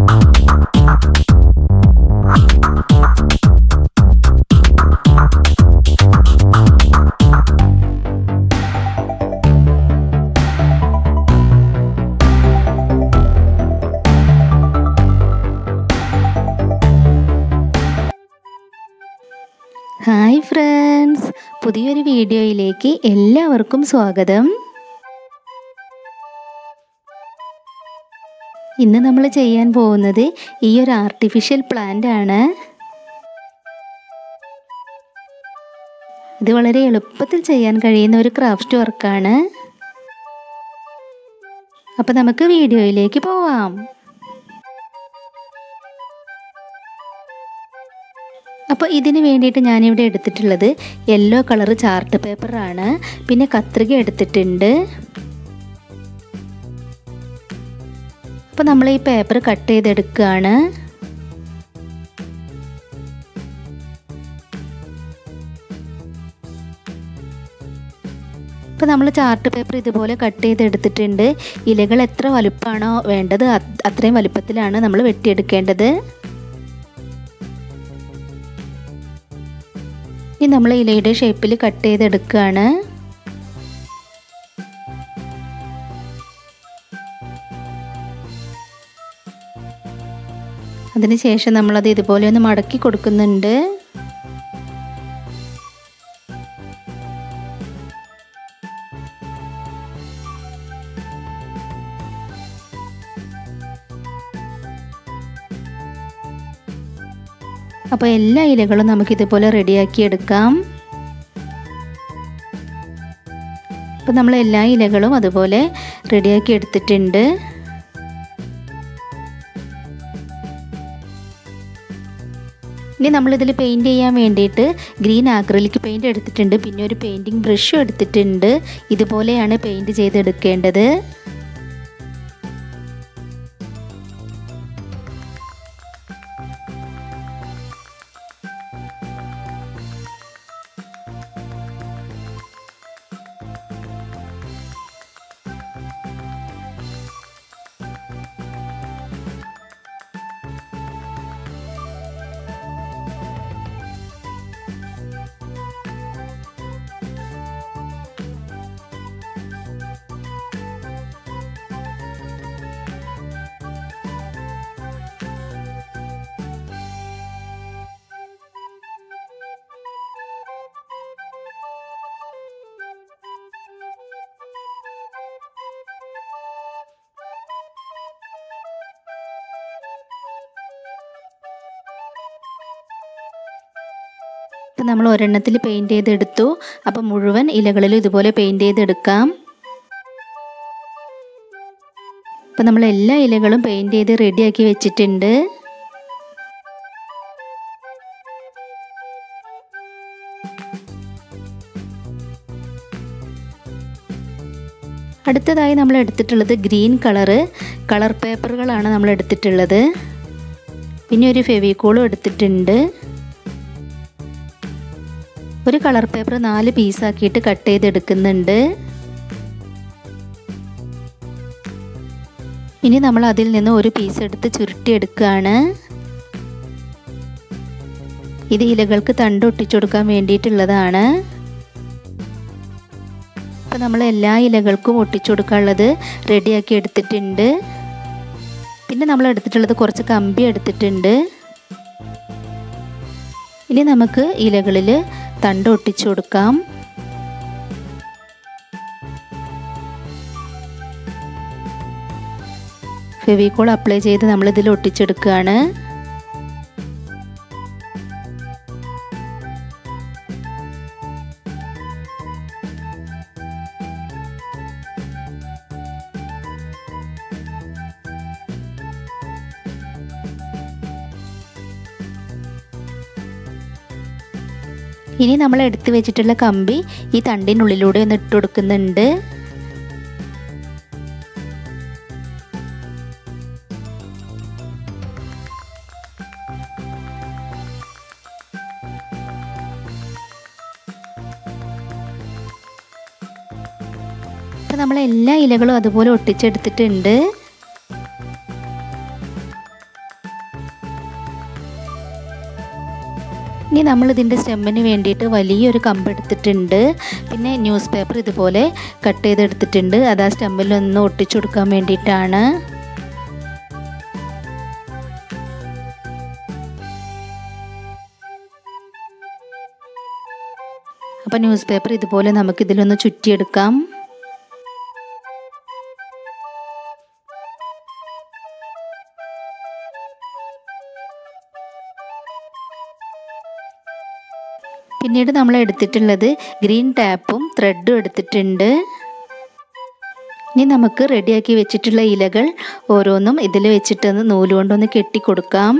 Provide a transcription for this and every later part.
hi friends പുതിയൊരു വീഡിയോയിലേക്ക് എല്ലാവർക്കും സ്വാഗതം ഇന്ന് നമ്മൾ ചെയ്യാൻ പോകുന്നത് ഈ ഒരു ആർട്ടിഫിഷ്യൽ പ്ലാന്റ് ആണ് ഇത് വളരെ എളുപ്പത്തിൽ ചെയ്യാൻ കഴിയുന്ന ഒരു ക്രാഫ്റ്റ് വർക്കാണ് അപ്പോൾ നമുക്ക് വീഡിയോയിലേക്ക് പോവാം അപ്പോൾ ഇതിന് വേണ്ടിയിട്ട് ഞാനിവിടെ എടുത്തിട്ടുള്ളത് യെല്ലോ കളർ ചാർട്ട് പേപ്പറാണ് പിന്നെ കത്രിക എടുത്തിട്ടുണ്ട് അപ്പോൾ നമ്മൾ ഈ പേപ്പർ കട്ട് ചെയ്തെടുക്കുകയാണ് ഇപ്പോൾ നമ്മൾ ചാർട്ട് പേപ്പർ ഇതുപോലെ കട്ട് ചെയ്തെടുത്തിട്ടുണ്ട് ഇലകൾ എത്ര വലുപ്പമാണോ വേണ്ടത് അത്രയും വലുപ്പത്തിലാണ് നമ്മൾ വെട്ടിയെടുക്കേണ്ടത് ഇനി നമ്മൾ ഇലയുടെ ഷേപ്പിൽ കട്ട് ചെയ്തെടുക്കുകയാണ് അതിനുശേഷം നമ്മളത് ഇതുപോലെ ഒന്ന് മടക്കി കൊടുക്കുന്നുണ്ട് അപ്പോൾ എല്ലാ ഇലകളും നമുക്കിതുപോലെ റെഡിയാക്കി എടുക്കാം അപ്പോൾ നമ്മൾ എല്ലാ ഇലകളും അതുപോലെ റെഡിയാക്കി എടുത്തിട്ടുണ്ട് ഇനി നമ്മളിതിൽ പെയിൻറ്റ് ചെയ്യാൻ വേണ്ടിയിട്ട് ഗ്രീൻ ആക്രിലിക് പെയിൻറ്റ് എടുത്തിട്ടുണ്ട് പിന്നെ ഒരു പെയിൻറ്റിങ് ബ്രഷും എടുത്തിട്ടുണ്ട് ഇതുപോലെയാണ് പെയിൻറ്റ് ചെയ്തെടുക്കേണ്ടത് ഇപ്പം നമ്മൾ ഒരെണ്ണത്തിൽ പെയിൻറ്റ് ചെയ്തെടുത്തു അപ്പം മുഴുവൻ ഇലകളിലും ഇതുപോലെ പെയിൻറ്റ് ചെയ്തെടുക്കാം അപ്പം നമ്മൾ എല്ലാ ഇലകളും പെയിൻറ്റ് ചെയ്ത് റെഡിയാക്കി വെച്ചിട്ടുണ്ട് അടുത്തതായി നമ്മൾ എടുത്തിട്ടുള്ളത് ഗ്രീൻ കളറ് കളർ പേപ്പറുകളാണ് നമ്മൾ എടുത്തിട്ടുള്ളത് പിന്നെ ഒരു ഫെവിക്കോളും എടുത്തിട്ടുണ്ട് ഒരു കളർ പേപ്പർ നാല് പീസാക്കിയിട്ട് കട്ട് ചെയ്തെടുക്കുന്നുണ്ട് ഇനി നമ്മൾ അതിൽ നിന്ന് ഒരു പീസ് എടുത്ത് ചുരുട്ടിയെടുക്കുകയാണ് ഇത് ഇലകൾക്ക് തണ്ട് ഒട്ടിച്ചു കൊടുക്കാൻ വേണ്ടിയിട്ടുള്ളതാണ് അപ്പോൾ നമ്മൾ എല്ലാ ഇലകൾക്കും ഒട്ടിച്ചു കൊടുക്കാനുള്ളത് റെഡിയാക്കി എടുത്തിട്ടുണ്ട് പിന്നെ നമ്മൾ എടുത്തിട്ടുള്ളത് കുറച്ച് കമ്പി എടുത്തിട്ടുണ്ട് ഇനി നമുക്ക് ഇലകളിൽ തണ്ട് ഒട്ടിച്ചു കൊടുക്കാം ഫെവിക്കോൾ അപ്ലൈ ചെയ്ത് നമ്മൾ ഇതിൽ ഒട്ടിച്ചെടുക്കുകയാണ് ഇനി നമ്മൾ എടുത്തു വെച്ചിട്ടുള്ള കമ്പി ഈ തണ്ടിനുള്ളിലൂടെ ഒന്ന് ഇട്ട് കൊടുക്കുന്നുണ്ട് ഇപ്പം നമ്മൾ എല്ലാ ഇലകളും അതുപോലെ ഒട്ടിച്ചെടുത്തിട്ടുണ്ട് ഇനി നമ്മൾ ഇതിൻ്റെ സ്റ്റെമ്മിന് വേണ്ടിയിട്ട് വലിയൊരു കമ്പ് എടുത്തിട്ടുണ്ട് പിന്നെ ന്യൂസ് പേപ്പർ ഇതുപോലെ കട്ട് ചെയ്തെടുത്തിട്ടുണ്ട് അത് ആ സ്റ്റെമ്മിലൊന്ന് ഒട്ടിച്ചു കൊടുക്കാൻ വേണ്ടിയിട്ടാണ് അപ്പോൾ ന്യൂസ് പേപ്പർ ഇതുപോലെ നമുക്കിതിലൊന്ന് ചുറ്റിയെടുക്കാം പിന്നീട് നമ്മൾ എടുത്തിട്ടുള്ളത് ഗ്രീൻ ടാപ്പും ത്രെഡും എടുത്തിട്ടുണ്ട് ഇനി നമുക്ക് റെഡിയാക്കി വെച്ചിട്ടുള്ള ഇലകൾ ഓരോന്നും ഇതിൽ വെച്ചിട്ടൊന്ന് നൂലുകൊണ്ടൊന്ന് കെട്ടിക്കൊടുക്കാം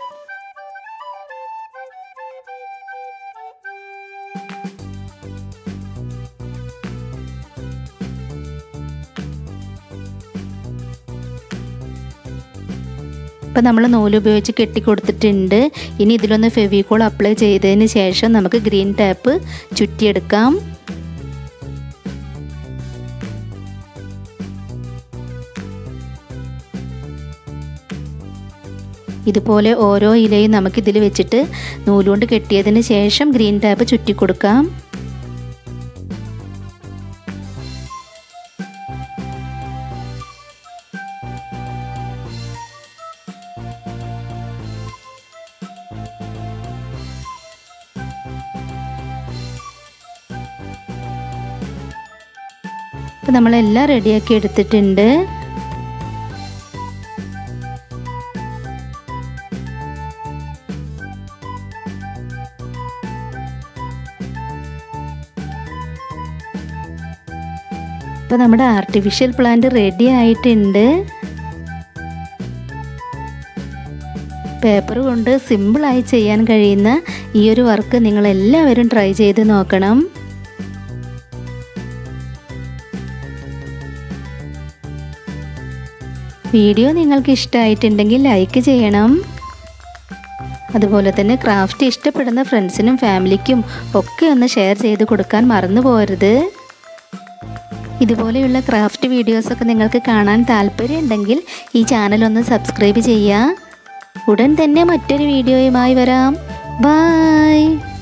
ഇപ്പം നമ്മൾ നൂല് ഉപയോഗിച്ച് കെട്ടിക്കൊടുത്തിട്ടുണ്ട് ഇനി ഇതിലൊന്ന് ഫെവിക്കോൾ അപ്ലൈ ചെയ്തതിന് ശേഷം നമുക്ക് ഗ്രീൻ ടാപ്പ് ചുറ്റിയെടുക്കാം ഇതുപോലെ ഓരോ ഇലയും നമുക്കിതിൽ വെച്ചിട്ട് നൂലുകൊണ്ട് കെട്ടിയതിന് ശേഷം ഗ്രീൻ ടാപ്പ് ചുറ്റിക്കൊടുക്കാം ഇപ്പം നമ്മളെല്ലാം റെഡിയാക്കി എടുത്തിട്ടുണ്ട് ഇപ്പോൾ നമ്മുടെ ആർട്ടിഫിഷ്യൽ പ്ലാന്റ് റെഡി ആയിട്ടുണ്ട് പേപ്പർ കൊണ്ട് സിമ്പിളായി ചെയ്യാൻ കഴിയുന്ന ഈ ഒരു വർക്ക് നിങ്ങൾ എല്ലാവരും ട്രൈ ചെയ്ത് നോക്കണം വീഡിയോ നിങ്ങൾക്ക് ഇഷ്ടമായിട്ടുണ്ടെങ്കിൽ ലൈക്ക് ചെയ്യണം അതുപോലെ തന്നെ ക്രാഫ്റ്റ് ഇഷ്ടപ്പെടുന്ന ഫ്രണ്ട്സിനും ഫാമിലിക്കും ഒക്കെ ഒന്ന് ഷെയർ ചെയ്ത് കൊടുക്കാൻ മറന്നു പോകരുത് ഇതുപോലെയുള്ള ക്രാഫ്റ്റ് വീഡിയോസൊക്കെ നിങ്ങൾക്ക് കാണാൻ താല്പര്യമുണ്ടെങ്കിൽ ഈ ചാനൽ ഒന്ന് സബ്സ്ക്രൈബ് ചെയ്യുക ഉടൻ തന്നെ മറ്റൊരു വീഡിയോയുമായി വരാം ബായ്